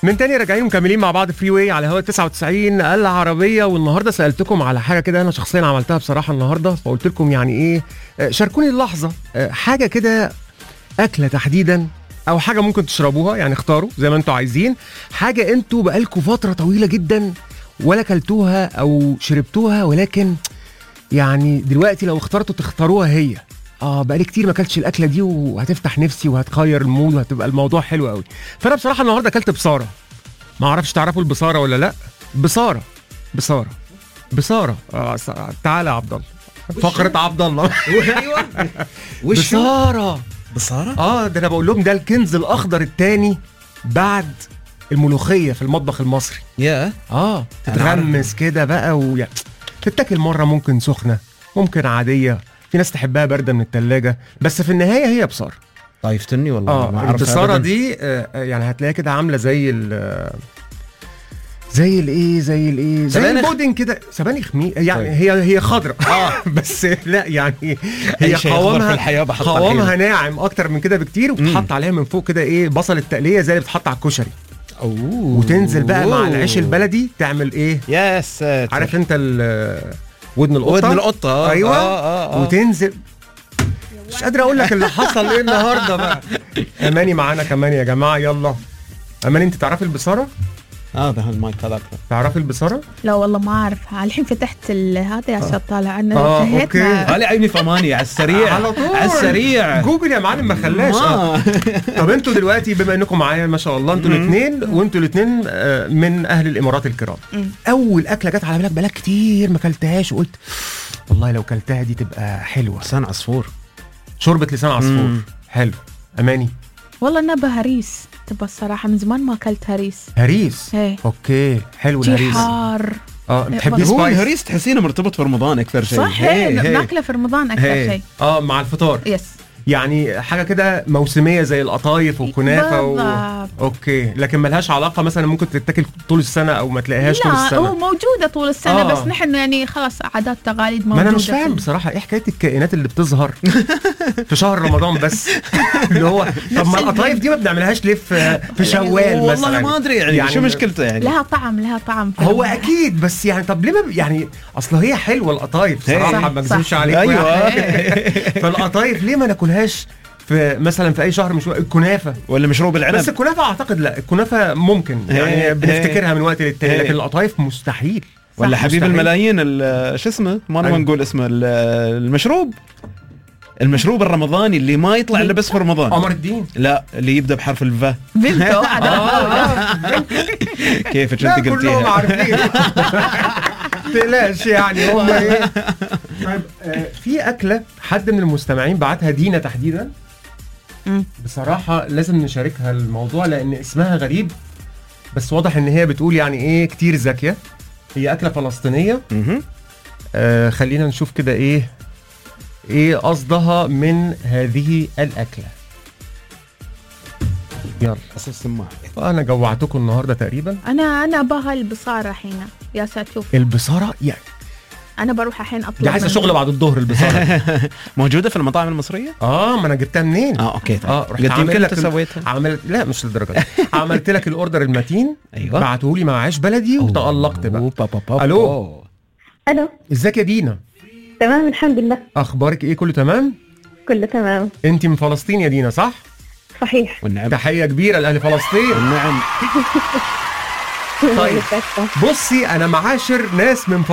من تاني راجعين مكملين مع بعض فري واي على هوا 99 العربيه والنهارده سالتكم على حاجه كده انا شخصيا عملتها بصراحه النهارده فقلت لكم يعني ايه آه، شاركوني اللحظه آه، حاجه كده اكله تحديدا او حاجه ممكن تشربوها يعني اختاروا زي ما انتوا عايزين حاجه انتوا بقالكم فتره طويله جدا ولا كلتوها او شربتوها ولكن يعني دلوقتي لو اخترتوا تختاروها هي اه بقالي كتير ما اكلتش الاكله دي وهتفتح نفسي وهتغير المود وهتبقى الموضوع حلو قوي فانا بصراحه النهارده اكلت بصاره ما اعرفش تعرفوا البصاره ولا لا بصاره بصاره بصاره آه س- تعالى يا عبد الله فقره عبد الله ايوه وش بصاره بصاره؟ اه ده انا بقول لهم ده الكنز الاخضر الثاني بعد الملوخيه في المطبخ المصري يا اه أنا عارف. تغمس كده بقى ويعني تتاكل مره ممكن سخنه ممكن عاديه في ناس تحبها بارده من التلاجة بس في النهايه هي بصاره طايفتني والله ما اه اعرف البصاره أبداً. دي آه آه، يعني هتلاقيها كده عامله زي ال زي الايه زي الايه زي سبانخ؟ البودنج كده سبانخ مي يعني طيب. هي هي خضراء اه بس لا يعني هي أي شيء أخضر قوامها في الحياة بحط على قوامها الحيلة. ناعم اكتر من كده بكتير وبتحط عليها من فوق كده ايه بصل التقليه زي اللي بتحط على الكشري اوه وتنزل بقى مع العيش البلدي تعمل ايه يا ساتر عارف انت ال- ودن القطه ودن القطه آه، ايوه آه آه آه. وتنزل مش قادر اقول لك اللي حصل ايه النهارده بقى اماني معانا كمان يا جماعه يلا اماني انت تعرفي البصاره هذا المايك هذا تعرفي البصاره لا والله ما اعرف الحين فتحت ال- هذا عشان طالع انا آه، انتهيت أوكي. مع- علي عيني في اماني على السريع على طول على السريع جوجل يا معلم ما خلاش آه. ما. طب انتوا دلوقتي بما انكم معايا ما شاء الله انتوا الاثنين وانتوا الاثنين من اهل الامارات الكرام مم. اول اكله جت على بالك بقالك كتير ما اكلتهاش وقلت والله لو كلتها دي تبقى حلوه لسان عصفور شوربه لسان عصفور مم. حلو اماني والله نبى هريس تبى الصراحه من زمان ما اكلت هريس هريس ايه اوكي حلو جي الهريس حار اه بتحبيه هو هو سبايس الهريس تحسينه مرتبط في رمضان اكثر شيء صح هي- هي هي. ناكله في رمضان اكثر هي. شيء اه مع الفطار يس يعني حاجه كده موسميه زي القطايف والكنافه و... بالضبط. اوكي لكن ملهاش علاقه مثلا ممكن تتاكل طول السنه او ما تلاقيهاش طول لا هو السنه موجوده طول السنه آه. بس نحن يعني خلاص عادات تقاليد ما موجوده انا مش فاهم في- بصراحه ايه حكايه الكائنات اللي بتظهر في شهر رمضان بس اللي هو طب ما القطايف دي ما بنعملها ليه في في شوال والله مثلا أنا ما ادري يعني, يعني شو مشكلته يعني لها طعم لها طعم في هو رمضان. اكيد بس يعني طب ليه ما ب- يعني اصل هي حلوه القطايف هي. صراحه صح، ما اكذبش صح. عليك ايوه فالقطايف ليه ما ناكلهاش في مثلا في اي شهر مش الكنافه ولا مشروب بس العنب الكنافه اعتقد لا الكنافه ممكن هي. يعني بنفتكرها من وقت للتاني هي. لكن القطايف مستحيل ولا حبيب مستحيل. الملايين ال- شو اسمه ما نبغى أيوة. نقول اسمه ال- المشروب المشروب الرمضاني اللي ما يطلع الا بس في رمضان قمر الدين لا اللي يبدا بحرف الفا بنته كيفك لا انت كلهم قلتيها عارفين تقلقش يعني هم ايه طيب آه، في اكله حد من المستمعين بعتها دينا تحديدا مم. بصراحه لازم نشاركها الموضوع لان اسمها غريب بس واضح ان هي بتقول يعني ايه كتير ذكيه هي اكله فلسطينيه مهم. آه خلينا نشوف كده ايه ايه قصدها من هذه الاكله يلا اساس السماعه انا جوعتكم النهارده تقريبا انا انا ابغى البصاره الحين يا ساتوف البصاره يعني انا بروح الحين اطلب دي عايزه من- شغل بعد الظهر البصاره موجوده في المطاعم المصريه اه ما انا جبتها منين اه اوكي طيب اه رحت قلت عامل يمكن لك انت ال- سويتها عملت لا مش للدرجه دي عملت لك الاوردر المتين ايوه بعته لي مع عيش بلدي وتالقت بقى أوبا با با ألو. با. الو ازيك يا دينا تمام الحمد لله اخبارك ايه كله تمام كله تمام انت من فلسطين يا دينا صح صحيح والنعم تحيه كبيره لاهل فلسطين والنعم طيب. بصي انا معاشر ناس من